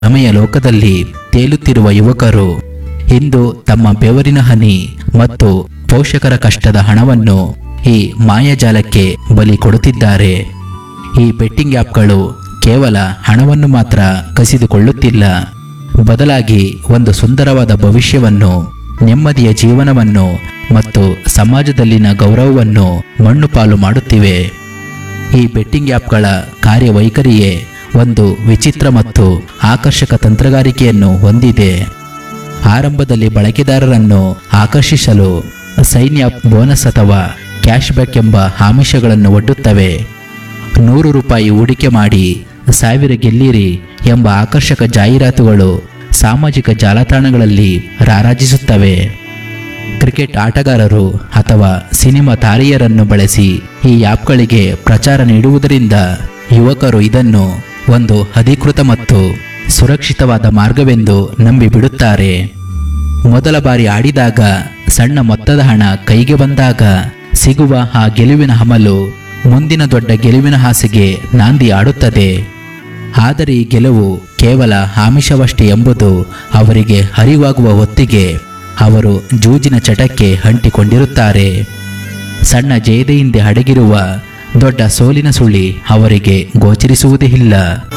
ಭ್ರಮೆಯ ಲೋಕದಲ್ಲಿ ತೇಲುತ್ತಿರುವ ಯುವಕರು ಇಂದು ತಮ್ಮ ಬೆವರಿನ ಹನಿ ಮತ್ತು ಪೋಷಕರ ಕಷ್ಟದ ಹಣವನ್ನು ಈ ಮಾಯಾಜಾಲಕ್ಕೆ ಬಲಿ ಕೊಡುತ್ತಿದ್ದಾರೆ ಈ ಬೆಟ್ಟಿಂಗ್ ಆ್ಯಪ್ಗಳು ಕೇವಲ ಹಣವನ್ನು ಮಾತ್ರ ಕಸಿದುಕೊಳ್ಳುತ್ತಿಲ್ಲ ಬದಲಾಗಿ ಒಂದು ಸುಂದರವಾದ ಭವಿಷ್ಯವನ್ನು ನೆಮ್ಮದಿಯ ಜೀವನವನ್ನು ಮತ್ತು ಸಮಾಜದಲ್ಲಿನ ಗೌರವವನ್ನು ಮಣ್ಣು ಪಾಲು ಮಾಡುತ್ತಿವೆ ಈ ಬೆಟ್ಟಿಂಗ್ ಆ್ಯಪ್ಗಳ ಕಾರ್ಯವೈಖರಿಯೇ ಒಂದು ವಿಚಿತ್ರ ಮತ್ತು ಆಕರ್ಷಕ ತಂತ್ರಗಾರಿಕೆಯನ್ನು ಹೊಂದಿದೆ ಆರಂಭದಲ್ಲಿ ಬಳಕೆದಾರರನ್ನು ಆಕರ್ಷಿಸಲು ಸೈನ್ಯ ಬೋನಸ್ ಅಥವಾ ಕ್ಯಾಶ್ಬ್ಯಾಕ್ ಎಂಬ ಆಮಿಷಗಳನ್ನು ಒಡ್ಡುತ್ತವೆ ನೂರು ರೂಪಾಯಿ ಹೂಡಿಕೆ ಮಾಡಿ ಸಾವಿರ ಗೆಲ್ಲಿರಿ ಎಂಬ ಆಕರ್ಷಕ ಜಾಹೀರಾತುಗಳು ಸಾಮಾಜಿಕ ಜಾಲತಾಣಗಳಲ್ಲಿ ರಾರಾಜಿಸುತ್ತವೆ ಕ್ರಿಕೆಟ್ ಆಟಗಾರರು ಅಥವಾ ಸಿನಿಮಾ ತಾರೆಯರನ್ನು ಬಳಸಿ ಈ ಆ್ಯಪ್ಗಳಿಗೆ ಪ್ರಚಾರ ನೀಡುವುದರಿಂದ ಯುವಕರು ಇದನ್ನು ಒಂದು ಅಧಿಕೃತ ಮತ್ತು ಸುರಕ್ಷಿತವಾದ ಮಾರ್ಗವೆಂದು ನಂಬಿಬಿಡುತ್ತಾರೆ ಮೊದಲ ಬಾರಿ ಆಡಿದಾಗ ಸಣ್ಣ ಮೊತ್ತದ ಹಣ ಕೈಗೆ ಬಂದಾಗ ಸಿಗುವ ಆ ಗೆಲುವಿನ ಹಮಲು ಮುಂದಿನ ದೊಡ್ಡ ಗೆಲುವಿನ ಆಸೆಗೆ ನಾಂದಿ ಆಡುತ್ತದೆ ಆದರೆ ಈ ಗೆಲುವು ಕೇವಲ ಆಮಿಷವಷ್ಟೇ ಎಂಬುದು ಅವರಿಗೆ ಅರಿವಾಗುವ ಹೊತ್ತಿಗೆ ಅವರು ಜೂಜಿನ ಚಟಕ್ಕೆ ಅಂಟಿಕೊಂಡಿರುತ್ತಾರೆ ಸಣ್ಣ ಜಯದ ಹಿಂದೆ ಅಡಗಿರುವ ದೊಡ್ಡ ಸೋಲಿನ ಸುಳಿ ಅವರಿಗೆ ಗೋಚರಿಸುವುದೇ ಇಲ್ಲ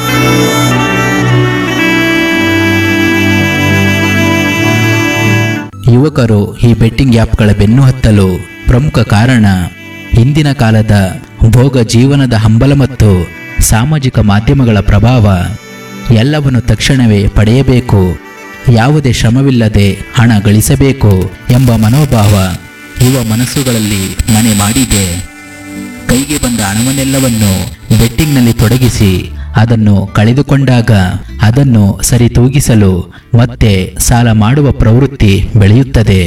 ಯುವಕರು ಈ ಬೆಟ್ಟಿಂಗ್ ಆ್ಯಪ್ಗಳ ಬೆನ್ನು ಹತ್ತಲು ಪ್ರಮುಖ ಕಾರಣ ಹಿಂದಿನ ಕಾಲದ ಭೋಗ ಜೀವನದ ಹಂಬಲ ಮತ್ತು ಸಾಮಾಜಿಕ ಮಾಧ್ಯಮಗಳ ಪ್ರಭಾವ ಎಲ್ಲವನ್ನು ತಕ್ಷಣವೇ ಪಡೆಯಬೇಕು ಯಾವುದೇ ಶ್ರಮವಿಲ್ಲದೆ ಹಣ ಗಳಿಸಬೇಕು ಎಂಬ ಮನೋಭಾವ ಯುವ ಮನಸ್ಸುಗಳಲ್ಲಿ ಮನೆ ಮಾಡಿದೆ ಕೈಗೆ ಬಂದ ಹಣವನ್ನೆಲ್ಲವನ್ನು ಬೆಟ್ಟಿಂಗ್ನಲ್ಲಿ ತೊಡಗಿಸಿ ಅದನ್ನು ಕಳೆದುಕೊಂಡಾಗ ಅದನ್ನು ಸರಿತೂಗಿಸಲು ಮತ್ತೆ ಸಾಲ ಮಾಡುವ ಪ್ರವೃತ್ತಿ ಬೆಳೆಯುತ್ತದೆ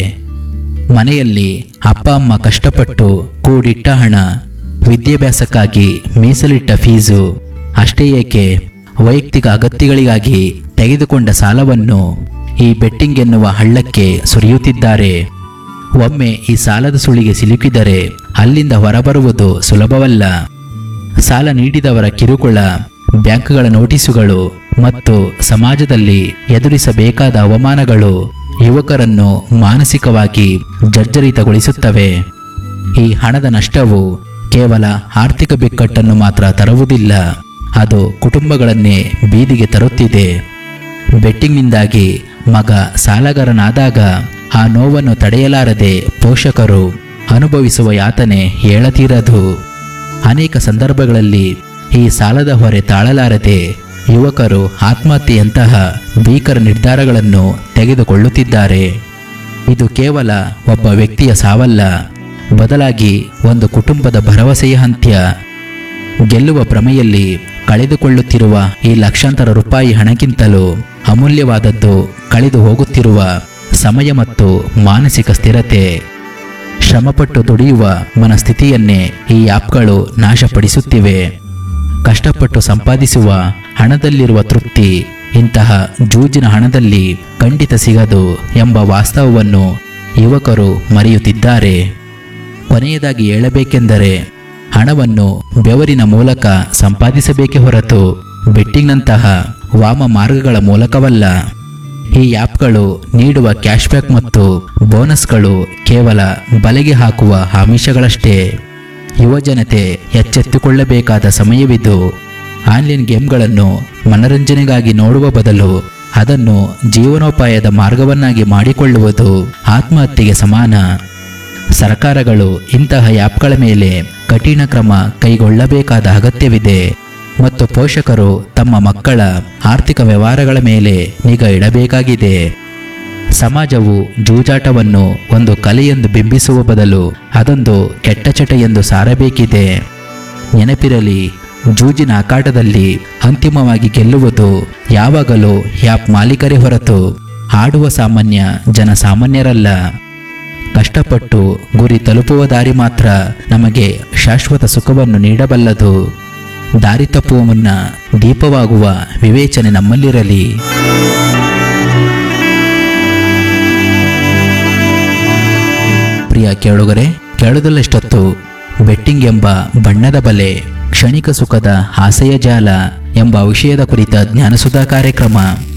ಮನೆಯಲ್ಲಿ ಅಪ್ಪ ಅಮ್ಮ ಕಷ್ಟಪಟ್ಟು ಕೂಡಿಟ್ಟ ಹಣ ವಿದ್ಯಾಭ್ಯಾಸಕ್ಕಾಗಿ ಮೀಸಲಿಟ್ಟ ಫೀಸು ಅಷ್ಟೇ ಏಕೆ ವೈಯಕ್ತಿಕ ಅಗತ್ಯಗಳಿಗಾಗಿ ತೆಗೆದುಕೊಂಡ ಸಾಲವನ್ನು ಈ ಬೆಟ್ಟಿಂಗ್ ಎನ್ನುವ ಹಳ್ಳಕ್ಕೆ ಸುರಿಯುತ್ತಿದ್ದಾರೆ ಒಮ್ಮೆ ಈ ಸಾಲದ ಸುಳಿಗೆ ಸಿಲುಕಿದರೆ ಅಲ್ಲಿಂದ ಹೊರಬರುವುದು ಸುಲಭವಲ್ಲ ಸಾಲ ನೀಡಿದವರ ಕಿರುಕುಳ ಬ್ಯಾಂಕ್ಗಳ ನೋಟಿಸುಗಳು ಮತ್ತು ಸಮಾಜದಲ್ಲಿ ಎದುರಿಸಬೇಕಾದ ಅವಮಾನಗಳು ಯುವಕರನ್ನು ಮಾನಸಿಕವಾಗಿ ಜರ್ಜರಿತಗೊಳಿಸುತ್ತವೆ ಈ ಹಣದ ನಷ್ಟವು ಕೇವಲ ಆರ್ಥಿಕ ಬಿಕ್ಕಟ್ಟನ್ನು ಮಾತ್ರ ತರುವುದಿಲ್ಲ ಅದು ಕುಟುಂಬಗಳನ್ನೇ ಬೀದಿಗೆ ತರುತ್ತಿದೆ ಬೆಟ್ಟಿಂಗ್ನಿಂದಾಗಿ ಮಗ ಸಾಲಗಾರನಾದಾಗ ಆ ನೋವನ್ನು ತಡೆಯಲಾರದೆ ಪೋಷಕರು ಅನುಭವಿಸುವ ಯಾತನೆ ಹೇಳತೀರದು ಅನೇಕ ಸಂದರ್ಭಗಳಲ್ಲಿ ಈ ಸಾಲದ ಹೊರೆ ತಾಳಲಾರದೆ ಯುವಕರು ಆತ್ಮಹತ್ಯೆಯಂತಹ ಭೀಕರ ನಿರ್ಧಾರಗಳನ್ನು ತೆಗೆದುಕೊಳ್ಳುತ್ತಿದ್ದಾರೆ ಇದು ಕೇವಲ ಒಬ್ಬ ವ್ಯಕ್ತಿಯ ಸಾವಲ್ಲ ಬದಲಾಗಿ ಒಂದು ಕುಟುಂಬದ ಭರವಸೆಯ ಅಂತ್ಯ ಗೆಲ್ಲುವ ಭ್ರಮೆಯಲ್ಲಿ ಕಳೆದುಕೊಳ್ಳುತ್ತಿರುವ ಈ ಲಕ್ಷಾಂತರ ರೂಪಾಯಿ ಹಣಕ್ಕಿಂತಲೂ ಅಮೂಲ್ಯವಾದದ್ದು ಕಳೆದು ಹೋಗುತ್ತಿರುವ ಸಮಯ ಮತ್ತು ಮಾನಸಿಕ ಸ್ಥಿರತೆ ಶ್ರಮಪಟ್ಟು ದುಡಿಯುವ ಮನಸ್ಥಿತಿಯನ್ನೇ ಈ ಆ್ಯಪ್ಗಳು ನಾಶಪಡಿಸುತ್ತಿವೆ ಕಷ್ಟಪಟ್ಟು ಸಂಪಾದಿಸುವ ಹಣದಲ್ಲಿರುವ ತೃಪ್ತಿ ಇಂತಹ ಜೂಜಿನ ಹಣದಲ್ಲಿ ಖಂಡಿತ ಸಿಗದು ಎಂಬ ವಾಸ್ತವವನ್ನು ಯುವಕರು ಮರೆಯುತ್ತಿದ್ದಾರೆ ಕೊನೆಯದಾಗಿ ಹೇಳಬೇಕೆಂದರೆ ಹಣವನ್ನು ಬೆವರಿನ ಮೂಲಕ ಸಂಪಾದಿಸಬೇಕೇ ಹೊರತು ಬೆಟ್ಟಿಂಗ್ನಂತಹ ವಾಮ ಮಾರ್ಗಗಳ ಮೂಲಕವಲ್ಲ ಈ ಆ್ಯಪ್ಗಳು ನೀಡುವ ಕ್ಯಾಶ್ಬ್ಯಾಕ್ ಮತ್ತು ಬೋನಸ್ಗಳು ಕೇವಲ ಬಲೆಗೆ ಹಾಕುವ ಆಮಿಷಗಳಷ್ಟೇ ಯುವಜನತೆ ಎಚ್ಚೆತ್ತುಕೊಳ್ಳಬೇಕಾದ ಸಮಯವಿದು ಆನ್ಲೈನ್ ಗೇಮ್ಗಳನ್ನು ಮನರಂಜನೆಗಾಗಿ ನೋಡುವ ಬದಲು ಅದನ್ನು ಜೀವನೋಪಾಯದ ಮಾರ್ಗವನ್ನಾಗಿ ಮಾಡಿಕೊಳ್ಳುವುದು ಆತ್ಮಹತ್ಯೆಗೆ ಸಮಾನ ಸರ್ಕಾರಗಳು ಇಂತಹ ಆ್ಯಪ್ಗಳ ಮೇಲೆ ಕಠಿಣ ಕ್ರಮ ಕೈಗೊಳ್ಳಬೇಕಾದ ಅಗತ್ಯವಿದೆ ಮತ್ತು ಪೋಷಕರು ತಮ್ಮ ಮಕ್ಕಳ ಆರ್ಥಿಕ ವ್ಯವಹಾರಗಳ ಮೇಲೆ ನಿಗಾ ಇಡಬೇಕಾಗಿದೆ ಸಮಾಜವು ಜೂಜಾಟವನ್ನು ಒಂದು ಕಲೆಯೆಂದು ಬಿಂಬಿಸುವ ಬದಲು ಅದೊಂದು ಕೆಟ್ಟ ಚಟ ಎಂದು ಸಾರಬೇಕಿದೆ ನೆನಪಿರಲಿ ಜೂಜಿನ ಆಕಾಟದಲ್ಲಿ ಅಂತಿಮವಾಗಿ ಗೆಲ್ಲುವುದು ಯಾವಾಗಲೂ ಆ್ಯಪ್ ಮಾಲೀಕರೇ ಹೊರತು ಆಡುವ ಸಾಮಾನ್ಯ ಜನಸಾಮಾನ್ಯರಲ್ಲ ಕಷ್ಟಪಟ್ಟು ಗುರಿ ತಲುಪುವ ದಾರಿ ಮಾತ್ರ ನಮಗೆ ಶಾಶ್ವತ ಸುಖವನ್ನು ನೀಡಬಲ್ಲದು ದಾರಿ ತಪ್ಪುವ ಮುನ್ನ ದೀಪವಾಗುವ ವಿವೇಚನೆ ನಮ್ಮಲ್ಲಿರಲಿ ಪ್ರಿಯ ಕೇಳುಗರೆ ಕೇಳುವುದಲ್ಲಷ್ಟೊತ್ತು ಬೆಟ್ಟಿಂಗ್ ಎಂಬ ಬಣ್ಣದ ಬಲೆ ಕ್ಷಣಿಕ ಸುಖದ ಆಸೆಯ ಜಾಲ ಎಂಬ ವಿಷಯದ ಕುರಿತ ಜ್ಞಾನಸುಧಾ ಕಾರ್ಯಕ್ರಮ